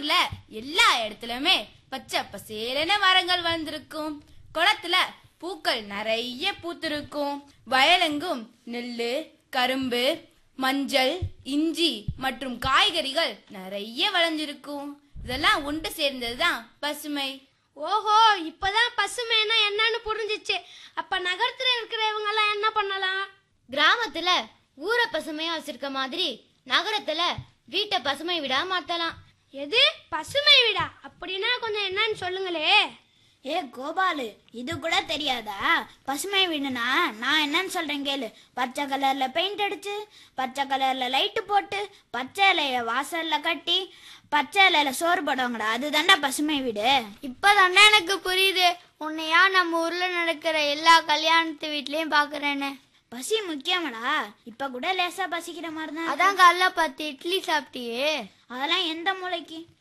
ஊர்ல எல்லா இடத்துலயுமே பச்சை பசேலன மரங்கள் வந்திருக்கும் குளத்துல பூக்கள் நிறைய பூத்திருக்கும் வயலெங்கும் நெல்லு கரும்பு மஞ்சள் இஞ்சி மற்றும் காய்கறிகள் நிறைய விளைஞ்சிருக்கும் இதெல்லாம் ஒன்று சேர்ந்ததுதான் பசுமை ஓஹோ இப்பதான் பசுமைனா என்னன்னு புரிஞ்சிச்சு அப்ப நகரத்துல இருக்கிறவங்க எல்லாம் என்ன பண்ணலாம் கிராமத்துல ஊரை பசுமையா வச்சிருக்க மாதிரி நகரத்துல வீட்டை பசுமை விடா மாத்தலாம் எது பசுமை வீடா அப்படின்னா கொஞ்சம் என்னன்னு சொல்லுங்களே ஏ கோபாலு இது கூட தெரியாதா பசுமை வீடுனா நான் என்னன்னு சொல்றேன் கேளு பச்சை கலர்ல பெயிண்ட் அடிச்சு பச்சை கலர்ல லைட்டு போட்டு பச்சை இலைய வாசல்ல கட்டி பச்சை இலையில சோறு போடுவாங்கடா அதுதான்டா பசுமை வீடு இப்பதானே எனக்கு புரியுது உன்னையா நம்ம ஊர்ல நடக்கிற எல்லா கல்யாணத்து வீட்லயும் பாக்குறேன்னு பசி முக்கியமாடா இப்ப கூட லேசா பசிக்கிற மாதிரி தான் இருக்கு. அதான் காலைல பத்து இட்லி சாப்பிட்டியே அதெல்லாம் எந்த மூளைக்கு